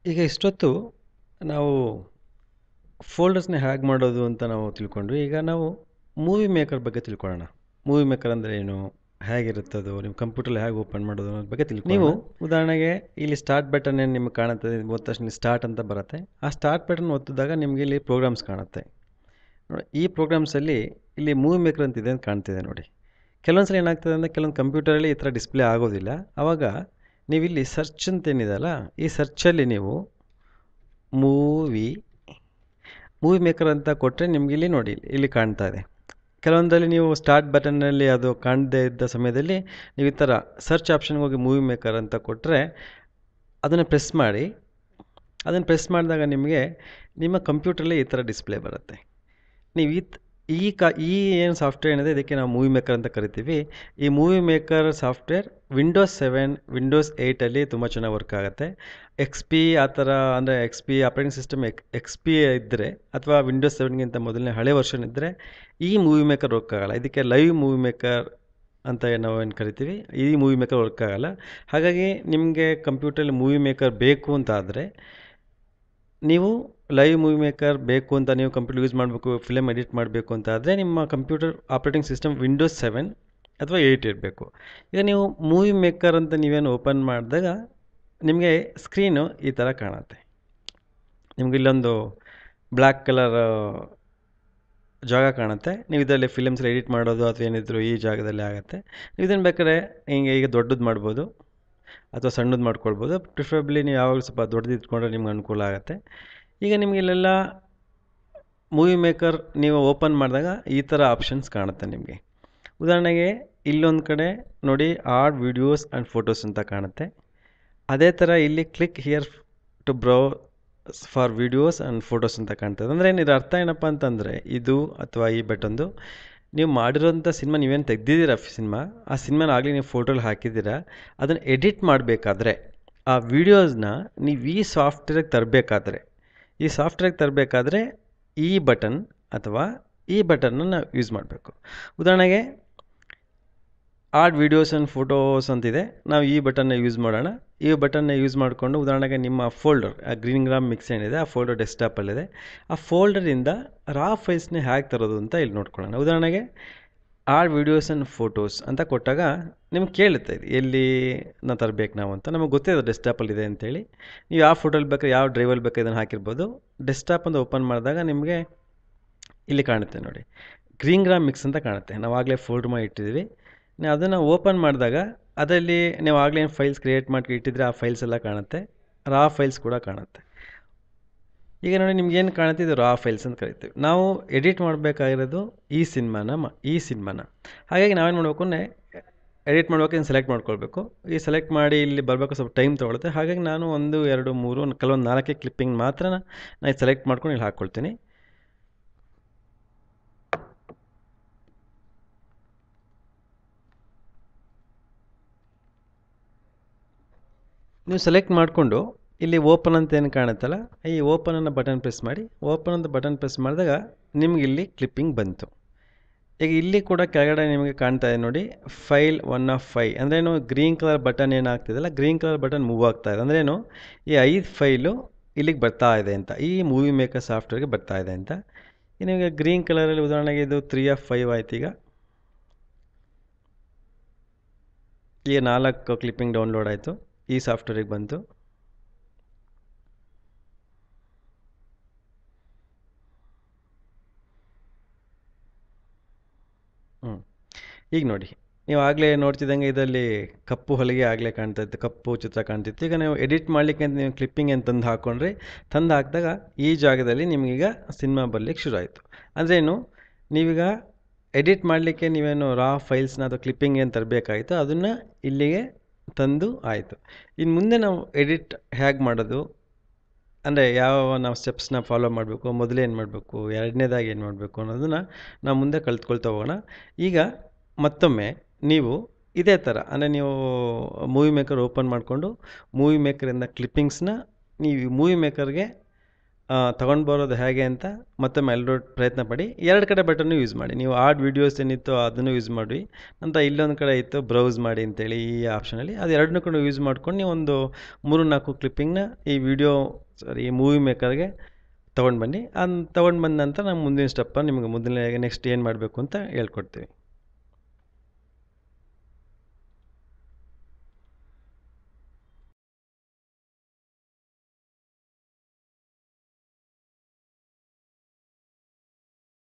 ಈಗ ಇಷ್ಟೊತ್ತು ನಾವು ಫೋಲ್ಡರ್ಸ್‌ನ ಹ್ಯಾಗ್ ಮಾಡೋದು ಅಂತ ನಾವು ತಿಳ್ಕೊಂಡ್ವಿ. ಈಗ ನಾವು ಮೂವಿ ಮೇಕರ್ ಬಗ್ಗೆ ತಿಳ್ಕೊಳ್ಳೋಣ. ಮೂವಿ ಮೇಕರ್ ಅಂದ್ರೆ ಏನು? ಹೇಗಿರುತ್ತದು? ನಿಮ್ಮ ಕಂಪ್ಯೂಟರ್‌ಲ್ಲಿ ಹೇಗೆ ಓಪನ್ ಮಾಡೋದು ಅನ್ನೋದ್ರ ಬಗ್ಗೆ ತಿಳ್ಕೊಳ್ಳೋಣ. ನೀವು ಉದಾಹರಣೆಗೆ ಇಲ್ಲಿ ಸ್ಟಾರ್ಟ್ ಬಟನ್ ಏನು ನಿಮಗೆ ಕಾಣುತ್ತದೆ ಹೋದ ತಕ್ಷಣ ಸ್ಟಾರ್ಟ್ ಅಂತ ಬರುತ್ತೆ. ಆ ಸ್ಟಾರ್ಟ್ ಬಟನ್ ಒತ್ತಿದಾಗ ನಿಮಗೆ ಇಲ್ಲಿ ಪ್ರೋಗ್ರಾಮ್ಸ್ ಕಾಣುತ್ತೆ. ನೋಡಿ ಈ ಪ್ರೋಗ್ರಾಮ್ಸಲ್ಲಿ ಇಲ್ಲಿ ಮೂವಿ ಮೇಕರ್ ಅಂತಿದೆ ಅಂತ ಕಾಣ್ತಿದೆ ನೋಡಿ. ಕೆಲವೊಂದು ಸಲ ಏನಾಗ್ತದೆ ಅಂದರೆ ಕೆಲವೊಂದು ಕಂಪ್ಯೂಟರಲ್ಲಿ ಈ ಥರ ಡಿಸ್ಪ್ಲೇ ಆಗೋದಿಲ್ಲ. ಆವಾಗ ನೀವಿಲ್ಲಿ ಸರ್ಚ್ ಅಂತ ಏನಿದೆಯಲ್ಲ ಈ ಸರ್ಚಲ್ಲಿ ನೀವು ಮೂವಿ ಮೂವಿ ಮೇಕರ್ ಅಂತ ಕೊಟ್ಟರೆ ನಿಮ್ಗೆ ಇಲ್ಲಿ ನೋಡಿ ಇಲ್ಲಿ ಕಾಣ್ತಾ ಇದೆ. ಕೆಲವೊಂದರಲ್ಲಿ ನೀವು ಸ್ಟಾರ್ಟ್ ಬಟನ್ನಲ್ಲಿ ಅದು ಕಾಣದೇ ಇದ್ದ ಸಮಯದಲ್ಲಿ ನೀವು ಈ ಥರ ಸರ್ಚ್ ಆಪ್ಷನ್‌ಗೆ ಹೋಗಿ ಮೂವಿ ಮೇಕರ್ ಅಂತ ಕೊಟ್ಟರೆ ಅದನ್ನು ಪ್ರೆಸ್ ಮಾಡಿ ಅದನ್ನು ಪ್ರೆಸ್ ಮಾಡಿದಾಗ ನಿಮಗೆ ನಿಮ್ಮ ಕಂಪ್ಯೂಟರಲ್ಲಿ ಈ ಥರ ಡಿಸ್ಪ್ಲೇ ಬರುತ್ತೆ. ನೀವು ಈ ತ್ ಈ ಕ ಈ ಏನು ಸಾಫ್ಟ್‌ವೇರ್ ಏನಿದೆ ಇದಕ್ಕೆ ನಾವು ಮೂವಿ ಮೇಕರ್ ಅಂತ ಕರಿತೀವಿ. ಈ movie maker software windows 7, windows 8ಅಲ್ಲಿ ತುಂಬ ಚೆನ್ನಾಗಿ ವರ್ಕ್ ಆಗುತ್ತೆ. ಎಕ್ಸ್‌ಪಿ ಆ ಥರ ಅಂದರೆ ಎಕ್ಸ್‌ಪಿ ಆಪರೇಟಿಂಗ್ ಸಿಸ್ಟಮ್ ಎಕ್ ಎಕ್ಸ್‌ಪಿ ಇದ್ದರೆ ಅಥವಾ ವಿಂಡೋಸ್ 7ಗಿಂತ ಮೊದಲನೇ ಹಳೆ ವರ್ಷನ್ ಇದ್ದರೆ ಈ ಮೂವಿ ಮೇಕರ್ ವರ್ಕ್ ಆಗಲ್ಲ. ಇದಕ್ಕೆ ಲೈವ್ ಮೂವಿ ಮೇಕರ್ ಅಂತ ನಾವು ಏನು ಕರಿತೀವಿ. ಈ ಮೂವಿ ಮೇಕರ್ ವರ್ಕ್ ಆಗಲ್ಲ. ಹಾಗಾಗಿ ನಿಮಗೆ ಕಂಪ್ಯೂಟರಲ್ಲಿ ಮೂವಿ ಮೇಕರ್ ಬೇಕು ಅಂತ ಆದರೆ ನೀವು ಲೈವ್ ಮೂವಿ ಮೇಕರ್ ಬೇಕು ಅಂತ ನೀವು ಕಂಪ್ಯೂಟರ್ ಯೂಸ್ ಮಾಡಬೇಕು, ಫಿಲ್ಮ್ ಎಡಿಟ್ ಮಾಡಬೇಕು ಅಂತ ಆದರೆ ನಿಮ್ಮ ಕಂಪ್ಯೂಟರ್ ಆಪರೇಟಿಂಗ್ ಸಿಸ್ಟಮ್ ವಿಂಡೋಸ್ 7 ಅಥವಾ 8 ಇರಬೇಕು. ಈಗ ನೀವು ಮೂವಿ ಮೇಕರ್ ಅಂತ ನೀವೇನು ಓಪನ್ ಮಾಡಿದಾಗ ನಿಮಗೆ ಸ್ಕ್ರೀನು ಈ ಥರ ಕಾಣುತ್ತೆ. ನಿಮ್ಗೆ ಇಲ್ಲೊಂದು ಬ್ಲ್ಯಾಕ್ ಕಲರ್ ಜಾಗ ಕಾಣುತ್ತೆ. ನೀವು ಇದರಲ್ಲಿ ಫಿಲ್ಮ್ಸ್ ಎಡಿಟ್ ಮಾಡೋದು ಅಥವಾ ಏನಿದ್ರು ಈ ಜಾಗದಲ್ಲಿ ಆಗುತ್ತೆ. ನೀವು ಇದನ್ನು ಬೇಕಾದ್ರೆ ಹಿಂಗೆ ಈಗ ದೊಡ್ಡದು ಮಾಡ್ಬೋದು ಅಥವಾ ಸಣ್ಣದು ಮಾಡ್ಕೊಳ್ಬೋದು. ಪ್ರಿಫರೇಬ್ಲಿ ನೀವು ಯಾವಾಗಲೂ ಸ್ವಲ್ಪ ದೊಡ್ಡದು ಇಟ್ಕೊಂಡ್ರೆ ನಿಮ್ಗೆ ಅನುಕೂಲ ಆಗುತ್ತೆ. ಈಗ ನಿಮ್ಗೆ ಇಲ್ಲೆಲ್ಲ ಮೂವಿ ಮೇಕರ್ ನೀವು ಓಪನ್ ಮಾಡಿದಾಗ ಈ ಥರ ಆಪ್ಷನ್ಸ್ ಕಾಣುತ್ತೆ ನಿಮಗೆ. ಉದಾಹರಣೆಗೆ ಇಲ್ಲೊಂದು ಕಡೆ ನೋಡಿ ಆಡ್ ವಿಡಿಯೋಸ್ ಆ್ಯಂಡ್ ಫೋಟೋಸ್ ಅಂತ ಕಾಣುತ್ತೆ. ಅದೇ ಥರ ಇಲ್ಲಿ click here to browse for videos and photos ಅಂತ ಕಾಣ್ತದೆ. ಅಂದರೆ ಇದರ ಅರ್ಥ ಏನಪ್ಪ ಅಂತಂದರೆ ಇದು ಅಥವಾ ಈ ಬಟನ್ದು ನೀವು ಮಾಡಿರೋಂಥ ಸಿನಿಮಾ ನೀವೇನು ತೆಗ್ದಿದ್ದೀರ ಸಿನಿಮಾ ಆ ಸಿನಿಮಾನ ಆಗಲೇ ನೀವು ಫೋಟೋಲ್ಲಿ ಹಾಕಿದ್ದೀರ ಅದನ್ನು ಎಡಿಟ್ ಮಾಡಬೇಕಾದ್ರೆ ಆ ವಿಡಿಯೋಸ್‌ನ ನೀವು ಈ ಸಾಫ್ಟ್‌ವೇರ್‌ಗೆ ತರಬೇಕಾದ್ರೆ ಈ ಸಾಫ್ಟ್‌ವೇರ್‌ಗೆ ತರಬೇಕಾದ್ರೆ ಈ ಬಟನ್ ಅಥವಾ ಈ ಬಟನ್ನನ್ನು ಯೂಸ್ ಮಾಡಬೇಕು. ಉದಾಹರಣೆಗೆ ಆಡ್ ವಿಡಿಯೋಸ್ ಆ್ಯಂಡ್ ಫೋಟೋಸ್ ಅಂತಿದೆ. ನಾವು ಈ ಬಟನ್ನ ಯೂಸ್ ಮಾಡೋಣ. ಈ ಬಟನ್ನ ಯೂಸ್ ಮಾಡಿಕೊಂಡು ಉದಾಹರಣೆಗೆ ನಿಮ್ಮ ಫೋಲ್ಡರ್ ಆ ಗ್ರೀನ್ ಗ್ರಾಮ್ ಮಿಕ್ಸ್ ಏನಿದೆ ಆ ಫೋಲ್ಡರ್ ಡೆಸ್ಕ್‌ಟಾಪಲ್ಲಿದೆ. ಆ ಫೋಲ್ಡರಿಂದ ರಾ ಫೈಲ್ಸ್‌ನ ಹೇಗೆ ತರೋದು ಅಂತ ಇಲ್ಲಿ ನೋಡ್ಕೊಳ್ಳೋಣ. ಉದಾಹರಣೆಗೆ ಆಡ್ ವಿಡಿಯೋಸ್ ಆ್ಯಂಡ್ ಫೋಟೋಸ್ ಅಂತ ಕೊಟ್ಟಾಗ ನಿಮ್ಗೆ ಕೇಳುತ್ತೆ ಇದು ಎಲ್ಲಿ ನ ತರಬೇಕು ನಾವು ಅಂತ. ನಮಗೆ ಗೊತ್ತಿದೆ ಡೆಸ್ಕ್‌ಟಾಪಲ್ಲಿದೆ ಅಂತೇಳಿ. ನೀವು ಯಾವ ಫೋಟೋಲ್ಲಿ ಬೇಕಾದ್ರೆ ಯಾವ ಡ್ರೈವಲ್ಲಿ ಬೇಕಾದ್ರೆ ಇದನ್ನು ಹಾಕಿರ್ಬೋದು. ಡೆಸ್ಕ್‌ಟಾಪ್ ಅಂತ ಓಪನ್ ಮಾಡಿದಾಗ ನಿಮಗೆ ಇಲ್ಲಿ ಕಾಣುತ್ತೆ ನೋಡಿ. ಗ್ರೀನ್ ಗ್ರಾಮ್ ಮಿಕ್ಸ್ ಅಂತ ಕಾಣುತ್ತೆ. ನಾವು ಆಗಲೇ ಫೋಲ್ಡರ್ ಮಾಡಿ ಇಟ್ಟಿದ್ದೀವಿ. ನೀವು ಅದನ್ನು ಓಪನ್ ಮಾಡಿದಾಗ ಅದರಲ್ಲಿ ನೀವು ಆಗಲೇ ಏನು ಫೈಲ್ಸ್ ಕ್ರಿಯೇಟ್ ಮಾಡಿ ಇಟ್ಟಿದ್ರೆ ಆ ಫೈಲ್ಸ್ ಎಲ್ಲ ಕಾಣುತ್ತೆ. ರಾ ಫೈಲ್ಸ್ ಕೂಡ ಕಾಣುತ್ತೆ. ಈಗ ನೋಡಿ ನಿಮ್ಗೆ ಏನು ಕಾಣುತ್ತೆ ಇದು ರಾ ಫೈಲ್ಸ್ ಅಂತ ಕರಿತೀವಿ. ನಾವು ಎಡಿಟ್ ಮಾಡಬೇಕಾಗಿರೋದು ಈ ಸಿನಿಮಾನ ಮ ಈ ಸಿನಿಮಾನ. ಹಾಗಾಗಿ ನಾವೇನು ಮಾಡಬೇಕು ಅಂದರೆ ಎಡಿಟ್ ಮಾಡುವಾಗ ಇದನ್ನು ಸೆಲೆಕ್ಟ್ ಮಾಡ್ಕೊಳ್ಬೇಕು. ಈ ಸೆಲೆಕ್ಟ್ ಮಾಡಿ ಇಲ್ಲಿ ಬರಬೇಕು ಸ್ವಲ್ಪ ಟೈಮ್ ತೊಗೊಳುತ್ತೆ. ಹಾಗಾಗಿ ನಾನು 1, 2, 3 ಕೆಲವೊಂದು 4 ಕ್ಲಿಪ್ಪಿಂಗ್ ಮಾತ್ರ ನಾನು ಸೆಲೆಕ್ಟ್ ಮಾಡ್ಕೊಂಡು ಇಲ್ಲಿ ಹಾಕ್ಕೊಳ್ತೀನಿ. ನೀವು ಸೆಲೆಕ್ಟ್ ಮಾಡಿಕೊಂಡು ಇಲ್ಲಿ ಓಪನ್ ಅಂತ ಏನು ಕಾಣುತ್ತಲ್ಲ ಈ ಓಪನ್ ಅನ್ನೋ ಬಟನ್ ಪ್ರೆಸ್ ಮಾಡಿ. ಓಪನ್ ಅಂತ ಬಟನ್ ಪ್ರೆಸ್ ಮಾಡಿದಾಗ ನಿಮ್ಗೆ ಇಲ್ಲಿ ಕ್ಲಿಪ್ಪಿಂಗ್ ಬಂತು. ಈಗ ಇಲ್ಲಿ ಕೂಡ ಕೆಳಗಡೆ ನಿಮಗೆ ಕಾಣ್ತಾ ಇದೆ ನೋಡಿ ಫೈಲ್ ಒನ್ ಆಫ್ ಫೈವ್ ಅಂದ್ರೇನು ಗ್ರೀನ್ ಕಲರ್ ಬಟನ್ ಏನಾಗ್ತಿದೆಯಲ್ಲ ಗ್ರೀನ್ ಕಲರ್ ಬಟನ್ ಮೂವ್ ಆಗ್ತಾ ಇದೆ. ಅಂದ್ರೇನು ಈ 5 ಫೈಲು ಇಲ್ಲಿಗೆ ಬರ್ತಾ ಇದೆ ಅಂತ. ಈ ಮೂವಿ ಮೇಕರ್ ಸಾಫ್ಟ್‌ವೇರ್‌ಗೆ ಬರ್ತಾ ಇದೆ ಅಂತ. ನಿಮಗೆ ಗ್ರೀನ್ ಕಲರಲ್ಲಿ ಉದಾಹರಣೆಗೆ ಇದು 3 ಆಫ್ 5 ಆಯ್ತು ಈಗ. ಈಗ 4 ಕ್ಲಿಪ್ಪಿಂಗ್ ಡೌನ್ಲೋಡ್ ಆಯಿತು. ಈ ಸಾಫ್ಟ್‌ವೇರಿಗೆ ಬಂತು. ಹ್ಮ್. ಈಗ ನೋಡಿ ನೀವು ಆಗಲೇ ನೋಡ್ತಿದ್ದಂಗೆ ಇದರಲ್ಲಿ ಕಪ್ಪು ಹಲಗೆ ಆಗಲೇ ಕಾಣ್ತಾ ಇತ್ತು. ಕಪ್ಪು ಚಿತ್ರ ಕಾಣ್ತಿತ್ತು. ಈಗ ನೀವು ಎಡಿಟ್ ಮಾಡಲಿಕ್ಕೆ ಅಂತ ನೀವು ಕ್ಲಿಪ್ಪಿಂಗ್ ಏನು ತಂದು ಹಾಕ್ಕೊಂಡ್ರಿ. ತಂದು ಹಾಕಿದಾಗ ಈ ಜಾಗದಲ್ಲಿ ನಿಮಗೀಗ ಸಿನಿಮಾ ಬರ್ಲಿಕ್ಕೆ ಶುರು ಆಯಿತು. ಅಂದ್ರೇನು ನೀವೀಗ ಎಡಿಟ್ ಮಾಡಲಿಕ್ಕೆ ನೀವೇನು ರಾ ಫೈಲ್ಸ್‌ನ ಅಥವಾ ಕ್ಲಿಪ್ಪಿಂಗ್ ಏನು ತರಬೇಕಾಗಿತ್ತೋ ಅದನ್ನು ಇಲ್ಲಿಗೆ ತಂದು ಆಯಿತು. ಇನ್ನು ಮುಂದೆ ನಾವು ಎಡಿಟ್ ಹೇಗೆ ಮಾಡೋದು? ಅಂದರೆ ಯಾವ ನಾವು ಸ್ಟೆಪ್ಸ್‌ನ ಫಾಲೋ ಮಾಡಬೇಕು? ಮೊದಲು ಏನು ಮಾಡಬೇಕು? ಎರಡನೇದಾಗಿ ಏನು ಮಾಡಬೇಕು? ಅನ್ನೋದನ್ನ ನಾವು ಮುಂದೆ ಕಲಿತ್ಕೊಳ್ತಾ ಹೋಗೋಣ. ಈಗ ಮತ್ತೊಮ್ಮೆ ನೀವು ಇದೇ ಥರ ಅಂದರೆ ನೀವು ಮೂವಿ ಮೇಕರ್ ಓಪನ್ ಮಾಡಿಕೊಂಡು ಮೂವಿ ಮೇಕರಿಂದ ಕ್ಲಿಪ್ಪಿಂಗ್ಸ್‌ನ ನೀವು ಮೂವಿ ಮೇಕರ್‌ಗೆ ತೊಗೊಂಡು ಬರೋದು ಹೇಗೆ ಅಂತ ಮತ್ತೊಮ್ಮೆ ಎಲ್ಲರೂ ಪ್ರಯತ್ನ ಪಡಿ ಎರಡು ಕಡೆ ಬಟನ್ನು ಯೂಸ್ ಮಾಡಿ ನೀವು ಆಡ್ ವೀಡಿಯೋಸ್ ಏನಿತ್ತು ಅದನ್ನು ಯೂಸ್ ಮಾಡಿ ನಂತರ ಇಲ್ಲೊಂದು ಕಡೆ ಇತ್ತು ಬ್ರೌಸ್ ಮಾಡಿ ಅಂತೇಳಿ ಈ ಆಪ್ಷನಲ್ಲಿ ಅದು ಎರಡನ್ನೂ ಕೂಡ ಯೂಸ್ ಮಾಡ್ಕೊಂಡು ನೀವು ಒಂದು ಮೂರು ನಾಲ್ಕು ಕ್ಲಿಪ್ಪಿಂಗ್ನ ಈ ವಿಡಿಯೋ ಸಾರಿ ಈ ಮೂವಿ ಮೇಕರ್ಗೆ ತೊಗೊಂಡು ಬನ್ನಿ ಅನ್ ತೊಗೊಂಡು ಬಂದ ನಂತರ ನಾವು ಮುಂದಿನ ಸ್ಟೆಪ್ಪ ನಿಮಗೆ ಮೊದಲನೇ ನೆಕ್ಸ್ಟ್ ಏನು ಮಾಡಬೇಕು ಅಂತ ಹೇಳ್ಕೊಡ್ತೀವಿ